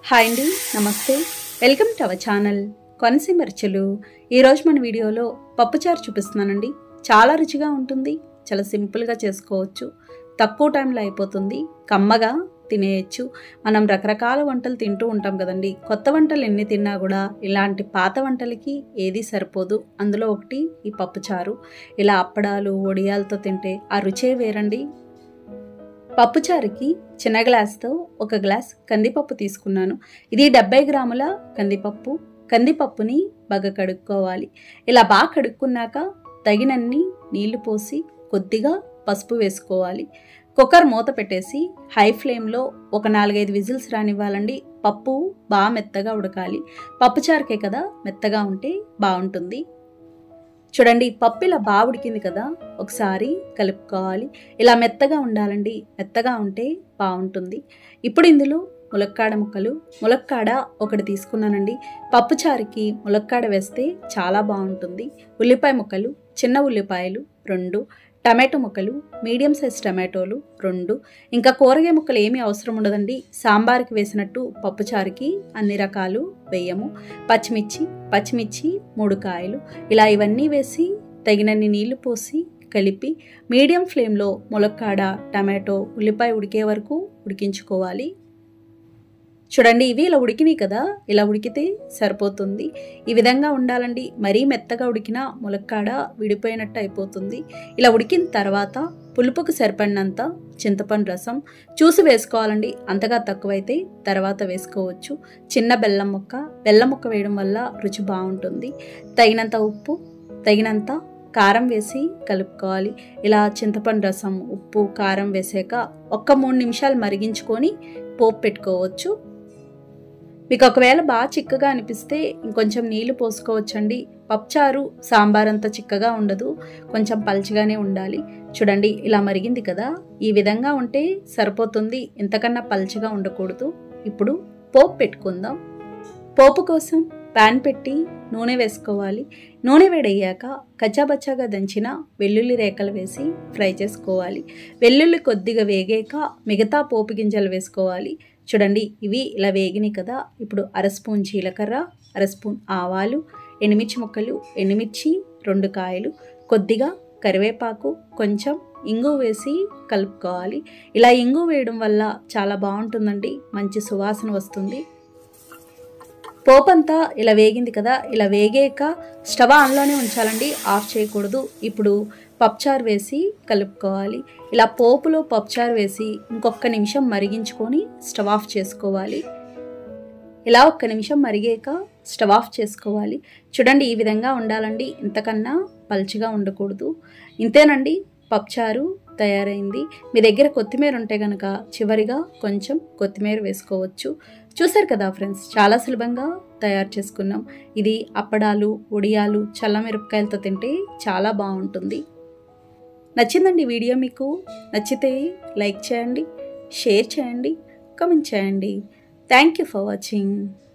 hi అండి నమస్తే welcome to our channel Konaseema రుచులు ఈరోజు మన వీడియోలో పప్పుచారు చూపిస్తున్నానండి చాలా రుచిగా ఉంటుంది చాలా సింపుల్గా చేసుకోవచ్చు తక్కువ టైంలో అయిపోతుంది కమ్మగా తినేయచ్చు మనం రకరకాల వంటలు తింటూ ఉంటాం కదండి కొత్త వంటలు ఎన్ని తిన్నా కూడా ఇలాంటి పాత వంటలకి ఏది సరిపోదు అందులో ఒకటి ఈ పప్పుచారు ఇలా అప్పడాలు వడియాలతో తింటే ఆ రుచే వేరండి పప్పుచారుకి చిన్న గ్లాస్తో ఒక గ్లాస్ కందిపప్పు తీసుకున్నాను ఇది డెబ్బై గ్రాముల కందిపప్పు కందిపప్పుని బాగా కడుక్కోవాలి ఇలా బాగా కడుక్కున్నాక తగినన్ని నీళ్లు పోసి కొద్దిగా పసుపు వేసుకోవాలి కుక్కర్ మూత పెట్టేసి హై ఫ్లేమ్లో ఒక నాలుగైదు విజిల్స్ రానివ్వాలండి పప్పు బాగా మెత్తగా ఉడకాలి పప్పుచారుకే కదా మెత్తగా ఉంటే బాగుంటుంది చూడండి పప్పు ఇలా బాగా ఉడికింది కదా ఒకసారి కలుపుకోవాలి ఇలా మెత్తగా ఉండాలండి మెత్తగా ఉంటే బాగుంటుంది ఇప్పుడు ఇందులో ములక్కాడ ముక్కలు ములక్కాడ ఒకటి తీసుకున్నానండి పప్పుచారుకి ములక్కాడ వేస్తే చాలా బాగుంటుంది ఉల్లిపాయ ముక్కలు చిన్న ఉల్లిపాయలు రెండు టమాటో ముక్కలు మీడియం సైజ్ టమాటోలు రెండు ఇంకా కూరగాయ ముక్కలు ఏమీ అవసరం ఉండదండి సాంబార్కి వేసినట్టు పప్పుచారుకి అన్ని రకాలు వేయము పచ్చిమిర్చి పచ్చిమిర్చి మూడు కాయలు ఇలా ఇవన్నీ వేసి తగినన్ని నీళ్లు పోసి కలిపి మీడియం ఫ్లేమ్లో ములక్కాడ టమాటో ఉల్లిపాయ ఉడికే వరకు ఉడికించుకోవాలి చూడండి ఇవి ఇలా ఉడికినాయి కదా ఇలా ఉడికితే సరిపోతుంది ఈ విధంగా ఉండాలండి మరీ మెత్తగా ఉడికిన ములక్కాడ విడిపోయినట్టు అయిపోతుంది ఇలా ఉడికిన తర్వాత పులుపుకు సరిపడినంత చింతపండు రసం చూసి వేసుకోవాలండి అంతగా తక్కువైతే తర్వాత వేసుకోవచ్చు చిన్న బెల్లం ముక్క బెల్లం ముక్క వేయడం వల్ల రుచి బాగుంటుంది తగినంత ఉప్పు తగినంత కారం వేసి కలుపుకోవాలి ఇలా చింతపండు రసం ఉప్పు కారం వేసాక ఒక్క మూడు నిమిషాలు మరిగించుకొని పోపు పెట్టుకోవచ్చు మీకు ఒకవేళ బాగా చిక్కగా అనిపిస్తే ఇంకొంచెం నీళ్లు పోసుకోవచ్చండి పప్పుచారు సాంబార్ అంత చిక్కగా ఉండదు కొంచెం పల్చగానే ఉండాలి చూడండి ఇలా మరిగింది కదా ఈ విధంగా ఉంటే సరిపోతుంది ఇంతకన్నా పల్చగా ఉండకూడదు ఇప్పుడు పోపు పెట్టుకుందాం పోపు కోసం ప్యాన్ పెట్టి నూనె వేసుకోవాలి నూనె వేడయ్యాక కచ్చాబచ్చాగా దంచిన వెల్లుల్లి రేకలు వేసి ఫ్రై చేసుకోవాలి వెల్లుల్లి కొద్దిగా వేగాక మిగతా పోపు గింజలు వేసుకోవాలి చూడండి ఇవి ఇలా వేగినాయి కదా ఇప్పుడు అర స్పూన్ జీలకర్ర అర స్పూన్ ఆవాలు ఎండుమిర్చి ముక్కలు ఎండుమిర్చి రెండు కాయలు కొద్దిగా కరివేపాకు కొంచెం ఇంగు వేసి కలుపుకోవాలి ఇలా ఇంగు వేయడం వల్ల చాలా బాగుంటుందండి మంచి సువాసన వస్తుంది పోపంతా ఇలా వేగింది కదా ఇలా వేగాక స్టవ్ ఆన్లోనే ఉంచాలండి ఆఫ్ చేయకూడదు ఇప్పుడు పప్చారు వేసి కలుపుకోవాలి ఇలా పోపులో పప్చారు వేసి ఇంకొక నిమిషం మరిగించుకొని స్టవ్ ఆఫ్ చేసుకోవాలి ఇలా ఒక్క నిమిషం మరిగాక స్టవ్ ఆఫ్ చేసుకోవాలి చూడండి ఈ విధంగా ఉండాలండి ఇంతకన్నా పల్చగా ఉండకూడదు ఇంతేనండి పప్చారు తయారైంది మీ దగ్గర కొత్తిమీర ఉంటే కనుక చివరిగా కొంచెం కొత్తిమీర వేసుకోవచ్చు చూసారు కదా ఫ్రెండ్స్ చాలా సులభంగా తయారు చేసుకున్నాం ఇది అప్పడాలు ఉడియాలు చల్లమిరపకాయలతో తింటే చాలా బాగుంటుంది నచ్చిందండి వీడియో మీకు నచ్చితే లైక్ చేయండి షేర్ చేయండి కామెంట్ చేయండి థ్యాంక్ యూ ఫర్ వాచింగ్